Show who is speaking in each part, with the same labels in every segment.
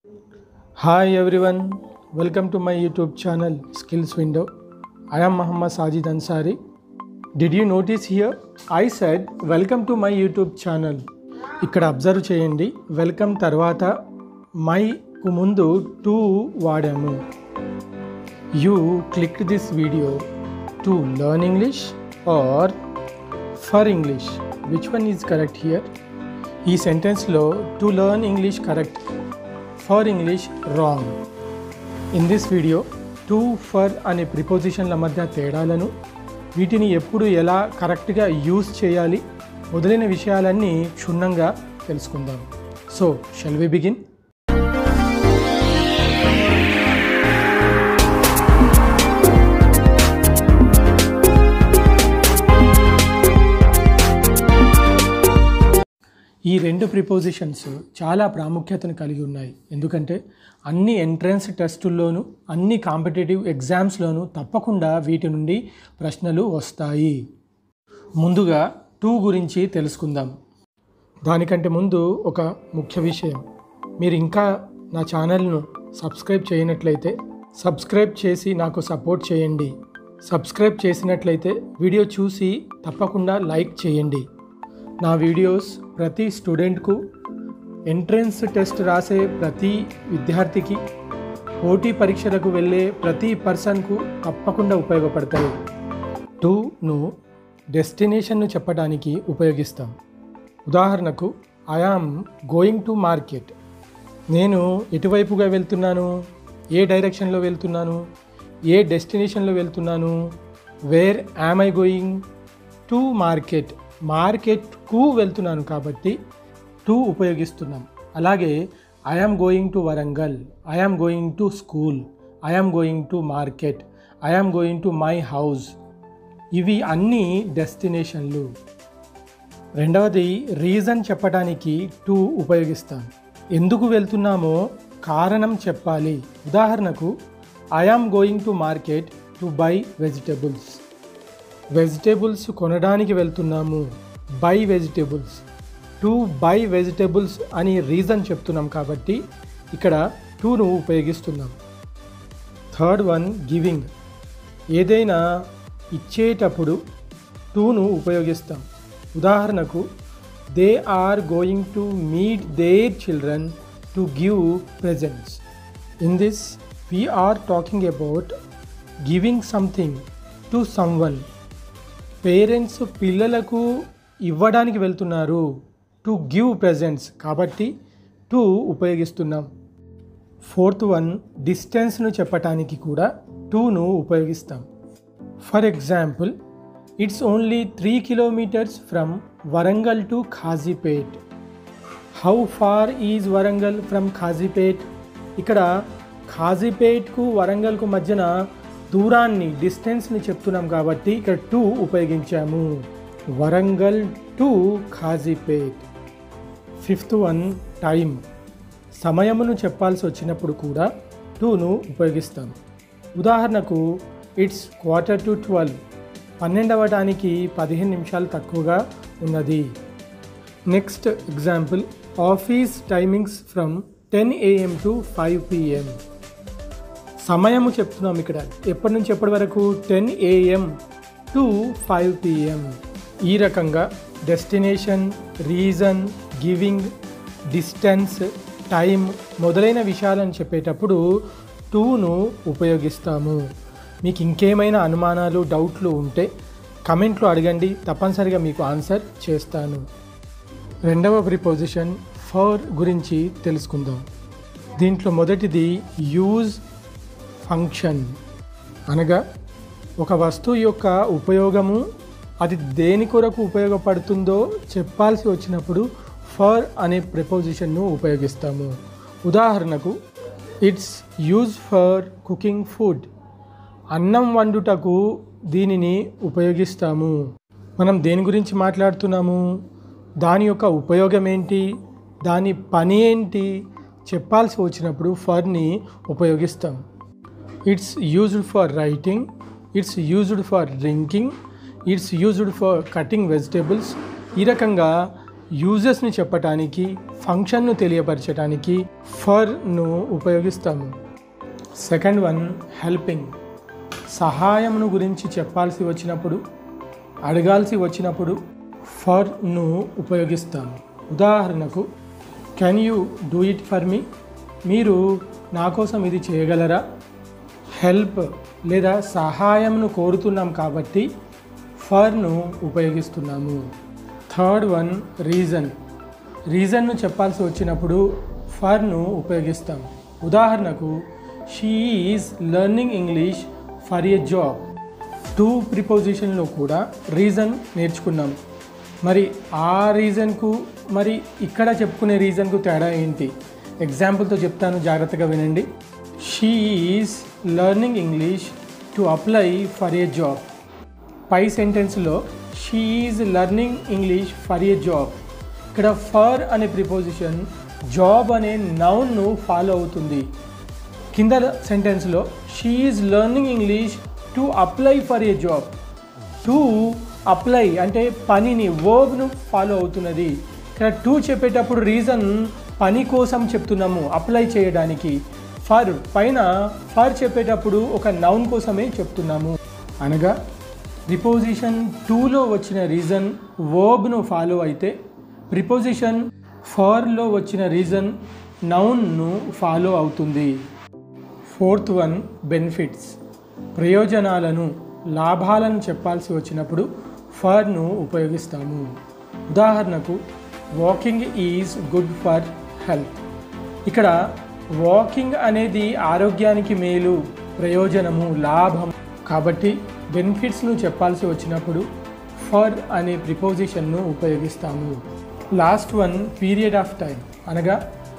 Speaker 1: Hi everyone, welcome to my YouTube channel Skills Window. I am Muhammad Sajid Ansari. Did you notice here? I said welcome to my YouTube channel. ఇక్కడ observe చేయండి welcome తర్వాత మైకు ముందు to వాడాము you click this video to learn English or for English which one is correct here ఈ సెంటెన్స్లో to learn English correct for English wrong in this video to for అనే ప్రిపోజిషన్ల మధ్య తేడాలను వీటిని ఎప్పుడు ఎలా కరెక్ట్గా యూజ్ చేయాలి మొదలైన విషయాలన్నీ క్షుణ్ణంగా తెలుసుకుందాం సో షెల్ వి బిగిన్ ఈ రెండు ప్రిపోజిషన్స్ చాలా ప్రాముఖ్యతను కలిగి ఉన్నాయి ఎందుకంటే అన్ని ఎంట్రన్స్ టెస్టుల్లోనూ అన్ని కాంపిటేటివ్ ఎగ్జామ్స్లోనూ తప్పకుండా వీటి నుండి ప్రశ్నలు వస్తాయి ముందుగా టూ గురించి తెలుసుకుందాం దానికంటే ముందు ఒక ముఖ్య విషయం మీరు ఇంకా నా ఛానల్ను సబ్స్క్రైబ్ చేయనట్లయితే సబ్స్క్రైబ్ చేసి నాకు సపోర్ట్ చేయండి సబ్స్క్రైబ్ చేసినట్లయితే వీడియో చూసి తప్పకుండా లైక్ చేయండి నా వీడియోస్ ప్రతి స్టూడెంట్కు ఎంట్రన్స్ టెస్ట్ రాసే ప్రతి విద్యార్థికి పోటీ పరీక్షలకు వెళ్ళే ప్రతి పర్సన్కు తప్పకుండా ఉపయోగపడతాయి టూను డెస్టినేషన్ను చెప్పడానికి ఉపయోగిస్తాం ఉదాహరణకు ఐఆమ్ గోయింగ్ టు మార్కెట్ నేను ఎటువైపుగా వెళ్తున్నాను ఏ డైరెక్షన్లో వెళ్తున్నాను ఏ డెస్టినేషన్లో వెళ్తున్నాను where am I going to market మార్కెట్కు వెళ్తున్నాను కాబట్టి టు ఉపయోగిస్తున్నాం అలాగే I am going to Warangal I am going to school I am going to market I am going to my house ఇవి అన్నీ డెస్టినేషన్లు రెండవది రీజన్ చెప్పడానికి టు ఉపయోగిస్తాం ఎందుకు వెళ్తున్నామో కారణం చెప్పాలి ఉదాహరణకు I am going to market to buy vegetables vegetables కొనడానికి వెళ్తున్నాము buy vegetables to buy vegetables అని రీజన్ చెప్తున్నాం కాబట్టి ఇక్కడ టూను ఉపయోగిస్తున్నాం థర్డ్ వన్ గివింగ్ ఏదైనా ఇచ్చేటప్పుడు టూను ఉపయోగిస్తాం ఉదాహరణకు they are going to meet their children to give presents in this we are talking about giving something to someone parents పిల్లలకు ఇవ్వడానికి వెళ్తున్నారు టు గివ్ ప్రెజెంట్స్ కాబట్టి టు ఉపయోగిస్తున్నాం ఫోర్త్ వన్ డిస్టెన్స్ను చెప్పటానికి కూడా టూను ఉపయోగిస్తాం for example it's only three kilometres from Warangal to Khazipet how far is Warangal from Khazipet ఇక్కడ ఖాజీపేట్కు వరంగల్కు మధ్యన దూరాన్ని డిస్టెన్స్ని చెప్తున్నాం కాబట్టి ఇక్కడ టూ ఉపయోగించాము Warangal to Khazipet fifth one time సమయమును చెప్పాల్సి వచ్చినప్పుడు కూడా టూను ఉపయోగిస్తాం ఉదాహరణకు ఇట్స్ క్వార్టర్ టు ట్వెల్వ్ పన్నెండు అవ్వడానికి పదిహేను నిమిషాలు తక్కువగా ఉన్నది next example office timings from ten AM to five PM సమయము చెప్తున్నాం ఇక్కడ ఎప్పటి నుంచి ఎప్పటి వరకు ten AM to five PM ఈ రకంగా destination reason giving distance time మొదలైన విషయాలను చెప్పేటప్పుడు టూను ఉపయోగిస్తాము మీకు ఇంకేమైనా అనుమానాలు డౌట్లు ఉంటే కమెంట్లో అడగండి తప్పనిసరిగా మీకు ఆన్సర్ చేస్తాను రెండవ ప్రిపోజిషన్ ఫర్ గురించి తెలుసుకుందాం దీంట్లో మొదటిది యూజ్ ఫంక్షన్ అనగా ఒక వస్తువు యొక్క ఉపయోగము అది దేని కొరకు ఉపయోగపడుతుందో చెప్పాల్సి వచ్చినప్పుడు ఫర్ అనే ప్రిపోజిషన్ను ఉపయోగిస్తాము ఉదాహరణకు it's use for cooking food అన్నం వండుటకు దీనిని ఉపయోగిస్తాము మనం దేని గురించి మాట్లాడుతున్నాము దాని యొక్క ఉపయోగం ఏంటి దాని పని ఏంటి చెప్పాల్సి వచ్చినప్పుడు ఫర్ని ఉపయోగిస్తాం it's used for writing it's used for drinking it's used for cutting vegetables ఈ రకంగా యూజెస్ని చెప్పటానికి ఫంక్షన్ను తెలియపరచడానికి ఫర్ను ఉపయోగిస్తాము సెకండ్ వన్ హెల్పింగ్ సహాయమును గురించి చెప్పాల్సి వచ్చినప్పుడు అడగాల్సి వచ్చినప్పుడు ఫర్ను ఉపయోగిస్తాము ఉదాహరణకు can you do it for me మీరు నా కోసం ఇది చేయగలరా హెల్ప్ లేదా సహాయంను కోరుతున్నాం కాబట్టి ఫర్ను ఉపయోగిస్తున్నాము థర్డ్ వన్ రీజన్ రీజన్ను చెప్పాల్సి వచ్చినప్పుడు ఫర్ను ఉపయోగిస్తాం ఉదాహరణకు she is learning English for a job to ప్రిపోజిషన్లో కూడా రీజన్ నేర్చుకున్నాం మరి ఆ రీజన్కు మరి ఇక్కడ చెప్పుకునే రీజన్కు తేడా ఏంటి ఎగ్జాంపుల్తో చెప్తాను జాగ్రత్తగా వినండి she is learning English to apply for a job పై సెంటెన్స్లో she is learning English for a job ఇక్కడ ఫర్ అనే ప్రిపోజిషన్ జాబ్ అనే నౌన్ను ఫాలో అవుతుంది కింద సెంటెన్స్లో she is learning English to apply for a job to apply అంటే పనిని వర్బ్ను ఫాలో అవుతున్నది ఇక్కడ టు చెప్పేటప్పుడు రీజన్ పని కోసం చెప్తున్నాము అప్లై చేయడానికి ఫర్ పైన ఫర్ చెప్పేటప్పుడు ఒక నౌన్ కోసమే చెప్తున్నాము అనగా ప్రిపోజిషన్ టూలో వచ్చిన రీజన్ వర్బ్ను ఫాలో అయితే ప్రిపోజిషన్ ఫార్లో వచ్చిన రీజన్ నౌన్ను ఫాలో అవుతుంది ఫోర్త్ వన్ బెనిఫిట్స్ ప్రయోజనాలను లాభాలను చెప్పాల్సి వచ్చినప్పుడు ఫర్ను ఉపయోగిస్తాము ఉదాహరణకు walking is good for health ఇక్కడ వాకింగ్ అనేది ఆరోగ్యానికి మేలు ప్రయోజనము లాభం కాబట్టి బెనిఫిట్స్ను చెప్పాల్సి వచ్చినప్పుడు ఫర్ అనే ప్రిపోజిషన్ను ఉపయోగిస్తాము last one period of time అనగా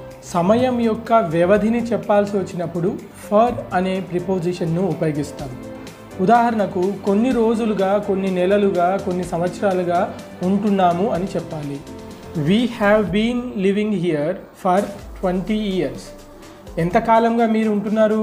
Speaker 1: సమయం యొక్క వ్యవధిని చెప్పాల్సి వచ్చినప్పుడు ఫర్ అనే ప్రిపోజిషన్ను ఉపయోగిస్తాం ఉదాహరణకు కొన్ని రోజులుగా కొన్ని నెలలుగా కొన్ని సంవత్సరాలుగా ఉంటున్నాము అని చెప్పాలి we have been living here for twenty years ఎంతకాలంగా మీరు ఉంటున్నారు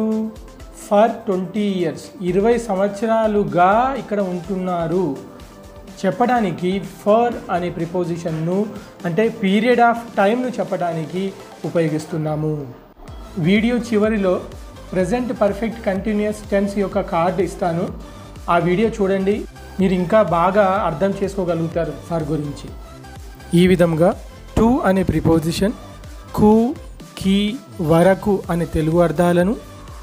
Speaker 1: ఫర్ ట్వంటీ ఇయర్స్ ఇరవై సంవత్సరాలుగా ఇక్కడ ఉంటున్నారు చెప్పడానికి ఫర్ అనే ప్రిపోజిషన్ను అంటే పీరియడ్ ఆఫ్ టైంను చెప్పడానికి ఉపయోగిస్తున్నాము వీడియో చివరిలో ప్రజెంట్ పర్ఫెక్ట్ కంటిన్యూస్ టెన్స్ యొక్క కార్డు ఇస్తాను ఆ వీడియో చూడండి మీరు ఇంకా బాగా అర్థం చేసుకోగలుగుతారు ఫర్ గురించి ఈ విధంగా టు అనే ప్రిపోజిషన్ కు కి వరకు అనే తెలుగు అర్థాలను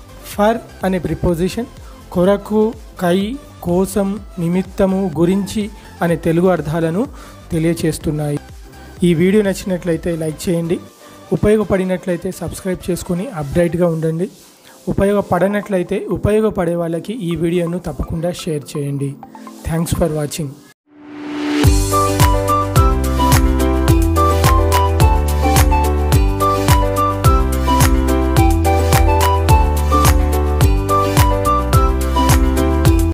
Speaker 1: ఫర్ అనే ప్రిపోజిషన్ కొరకు కై కోసం నిమిత్తము గురించి అనే తెలుగు అర్థాలను తెలియచేస్తున్నాయి ఈ వీడియో నచ్చినట్లయితే లైక్ చేయండి ఉపయోగపడినట్లయితే సబ్స్క్రైబ్ చేసుకొని అప్డేట్గా ఉండండి ఉపయోగపడనట్లయితే ఉపయోగపడే వాళ్ళకి ఈ వీడియోను తప్పకుండా షేర్ చేయండి థ్యాంక్స్ ఫర్ వాచింగ్